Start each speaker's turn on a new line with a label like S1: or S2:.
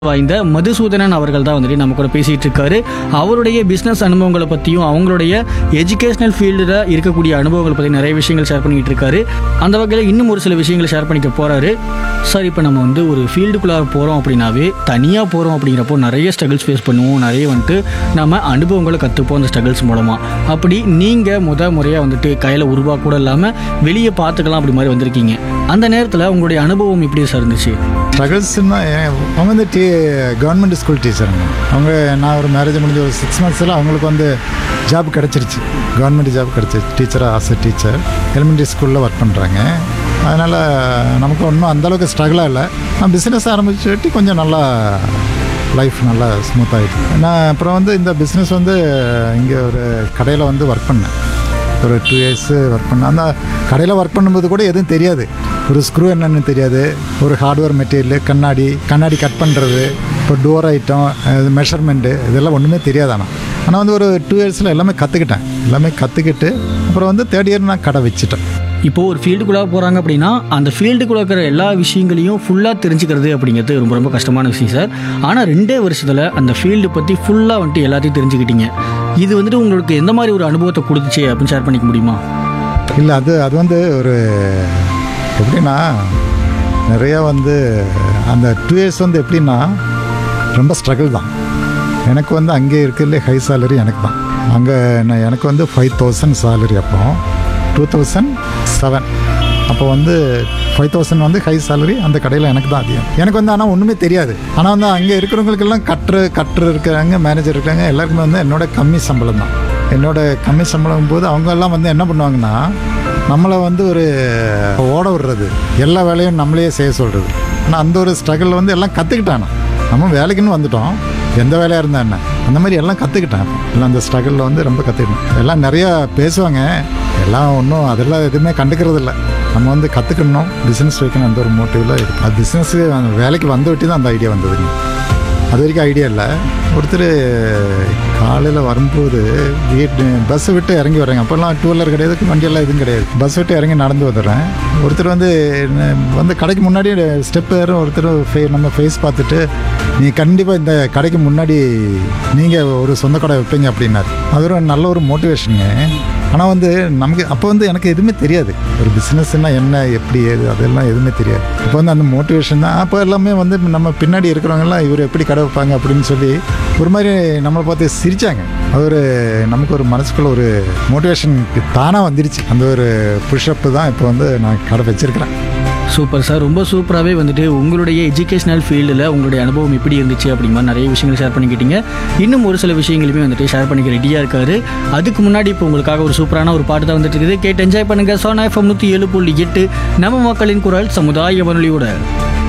S1: வாய்ந்த மதுசூதனன் அவர்கள் தான் வந்துட்டு நம்ம கூட பேசிட்டு இருக்காரு அவருடைய பிஸ்னஸ் அனுபவங்களை பற்றியும் அவங்களுடைய எஜுகேஷனல் ஃபீல்டில் இருக்கக்கூடிய அனுபவங்களை பற்றி நிறைய விஷயங்கள் ஷேர் பண்ணிக்கிட்டு இருக்காரு அந்த வகையில் இன்னும் ஒரு சில விஷயங்களை ஷேர் பண்ணிக்க போறாரு சார் இப்போ நம்ம வந்து ஒரு ஃபீல்டுக்குள்ளார போகிறோம் அப்படின்னாவே தனியாக போகிறோம் அப்படிங்கிறப்போ நிறைய ஸ்ட்ரகிள்ஸ் ஃபேஸ் பண்ணுவோம் நிறைய வந்துட்டு நம்ம அனுபவங்களை கற்றுப்போம் அந்த ஸ்ட்ரகிள்ஸ் மூலமாக அப்படி நீங்கள் முத முறையாக வந்துட்டு கையில் உருவா கூட இல்லாமல் வெளியே பார்த்துக்கலாம் அப்படி மாதிரி வந்திருக்கீங்க அந்த நேரத்தில் உங்களுடைய அனுபவம் எப்படி சார் இருந்துச்சு
S2: ஸ்ட்ரகிள்ஸ்னா அவங்க வந்து டீ கவர்மெண்ட் ஸ்கூல் டீச்சருங்க அவங்க நான் ஒரு மேரேஜ் முடிஞ்ச ஒரு சிக்ஸ் மந்த்ஸில் அவங்களுக்கு வந்து ஜாப் கிடச்சிருச்சு கவர்மெண்ட் ஜாப் கிடச்சிருச்சு டீச்சராக ஆஸ் அ டீச்சர் எலிமெண்ட்ரி ஸ்கூலில் ஒர்க் பண்ணுறாங்க அதனால் நமக்கு ஒன்றும் அந்தளவுக்கு ஸ்ட்ரகிளாக இல்லை நான் பிஸ்னஸ் ஆரம்பிச்சுட்டு கொஞ்சம் நல்லா லைஃப் நல்லா ஸ்மூத்தாகிடுச்சு நான் அப்புறம் வந்து இந்த பிஸ்னஸ் வந்து இங்கே ஒரு கடையில் வந்து ஒர்க் பண்ணேன் ஒரு டூ இயர்ஸு ஒர்க் பண்ணேன் அந்த கடையில் ஒர்க் பண்ணும்போது கூட எதுவும் தெரியாது ஒரு ஸ்க்ரூ என்னன்னு தெரியாது ஒரு ஹார்ட்வேர் மெட்டீரியல் கண்ணாடி கண்ணாடி கட் பண்ணுறது இப்போ டோர் ஐட்டம் மெஷர்மெண்ட்டு இதெல்லாம் ஒன்றுமே தெரியாது ஆனால் ஆனால் வந்து ஒரு டூ இயர்ஸில் எல்லாமே கற்றுக்கிட்டேன் எல்லாமே கற்றுக்கிட்டு அப்புறம் வந்து தேர்ட் இயர் நான் கடை வச்சுட்டேன்
S1: இப்போ ஒரு ஃபீல்டுக்குள்ளே போகிறாங்க அப்படின்னா அந்த ஃபீல்டுக்குள்ளே இருக்கிற எல்லா விஷயங்களையும் ஃபுல்லாக தெரிஞ்சுக்கிறது அப்படிங்கிறது ரொம்ப ரொம்ப கஷ்டமான விஷயம் சார் ஆனால் ரெண்டே வருஷத்தில் அந்த ஃபீல்டு பற்றி ஃபுல்லாக வந்துட்டு எல்லாத்தையும் தெரிஞ்சுக்கிட்டீங்க இது வந்துட்டு உங்களுக்கு எந்த மாதிரி ஒரு அனுபவத்தை கொடுத்துச்சு அப்படின்னு ஷேர் பண்ணிக்க முடியுமா
S2: இல்லை அது அது வந்து ஒரு எப்படின்னா நிறையா வந்து அந்த டூ இயர்ஸ் வந்து எப்படின்னா ரொம்ப ஸ்ட்ரகிள் தான் எனக்கு வந்து அங்கே இருக்கிறதுலே ஹை சேலரி எனக்கு தான் அங்கே நான் எனக்கு வந்து ஃபைவ் தௌசண்ட் சேலரி அப்போ டூ தௌசண்ட் செவன் அப்போ வந்து ஃபைவ் தௌசண்ட் வந்து ஹை சேலரி அந்த கடையில் எனக்கு தான் அதிகம் எனக்கு வந்து ஆனால் ஒன்றுமே தெரியாது ஆனால் வந்து அங்கே இருக்கிறவங்களுக்கெல்லாம் கட்டுற கட்டுற இருக்கிறாங்க மேனேஜர் இருக்காங்க எல்லாருக்குமே வந்து என்னோட கம்மி சம்பளம் தான் என்னோட கம்மி சம்பளம் போது அவங்க எல்லாம் வந்து என்ன பண்ணுவாங்கன்னா நம்மளை வந்து ஒரு ஓட விடுறது எல்லா வேலையும் நம்மளே செய்ய சொல்கிறது ஆனால் அந்த ஒரு ஸ்ட்ரகிள் வந்து எல்லாம் கற்றுக்கிட்டானா நம்ம வேலைக்குன்னு வந்துட்டோம் எந்த வேலையாக இருந்தா என்ன அந்த மாதிரி எல்லாம் கற்றுக்கிட்டேன் எல்லாம் அந்த ஸ்ட்ரகிளில் வந்து ரொம்ப கற்றுக்கிட்டேன் எல்லாம் நிறையா பேசுவாங்க எல்லாம் ஒன்றும் அதெல்லாம் எதுவுமே கண்டுக்கிறது இல்லை நம்ம வந்து கற்றுக்கணும் பிஸ்னஸ் வைக்கணும் அந்த ஒரு மோட்டிவில் இருக்கு அது பிஸ்னஸ் வேலைக்கு வந்து விட்டு தான் அந்த ஐடியா வந்ததுங்க அது வரைக்கும் ஐடியா இல்லை ஒருத்தர் காலையில் வரும்போது வீட்டு பஸ்ஸை விட்டு இறங்கி வர்றாங்க அப்போல்லாம் டூ வீலர் கிடையாது வண்டியெல்லாம் எதுவும் கிடையாது பஸ் விட்டு இறங்கி நடந்து வந்துடுறேன் ஒருத்தர் வந்து என்ன- வந்து கடைக்கு முன்னாடி ஸ்டெப் ஏறும் ஒருத்தர் ஃபே நம்ம ஃபேஸ் பார்த்துட்டு நீ கண்டிப்பாக இந்த கடைக்கு முன்னாடி நீங்கள் ஒரு சொந்த கடை வைப்பீங்க அப்படின்னாரு அது ஒரு நல்ல ஒரு மோட்டிவேஷனுங்க ஆனால் வந்து நமக்கு அப்போ வந்து எனக்கு எதுவுமே தெரியாது ஒரு பிஸ்னஸ்னா என்ன எப்படி ஏது அதெல்லாம் எதுவுமே தெரியாது இப்போ வந்து அந்த மோட்டிவேஷன் தான் அப்போ எல்லாமே வந்து நம்ம பின்னாடி இருக்கிறவங்கலாம் இவர் எப்படி கடை வைப்பாங்க அப்படின்னு சொல்லி ஒரு மாதிரி நம்மளை பார்த்து சிரித்தாங்க அது ஒரு நமக்கு ஒரு மனசுக்குள்ள ஒரு மோட்டிவேஷன் தானாக வந்துருச்சு அந்த ஒரு புஷ்அப்பு தான் இப்போ வந்து நான் கடை வச்சிருக்கிறேன்
S1: சூப்பர் சார் ரொம்ப சூப்பராகவே வந்துட்டு உங்களுடைய எஜுகேஷனல் ஃபீல்டில் உங்களுடைய அனுபவம் எப்படி இருந்துச்சு அப்படிங்கிற மாதிரி நிறைய விஷயங்கள் ஷேர் பண்ணிக்கிட்டீங்க இன்னும் ஒரு சில விஷயங்களுமே வந்துட்டு ஷேர் பண்ணிக்க ரெடியாக இருக்காரு அதுக்கு முன்னாடி இப்போ உங்களுக்காக ஒரு சூப்பரான ஒரு பாட்டு தான் வந்துட்டு இருக்குது கேட்டு என்ஜாய் பண்ணுங்க சோனா எஃப்எம் நூற்றி ஏழு புள்ளி எட்டு நம்ம மக்களின் குரல் சமுதாய வானொலியோட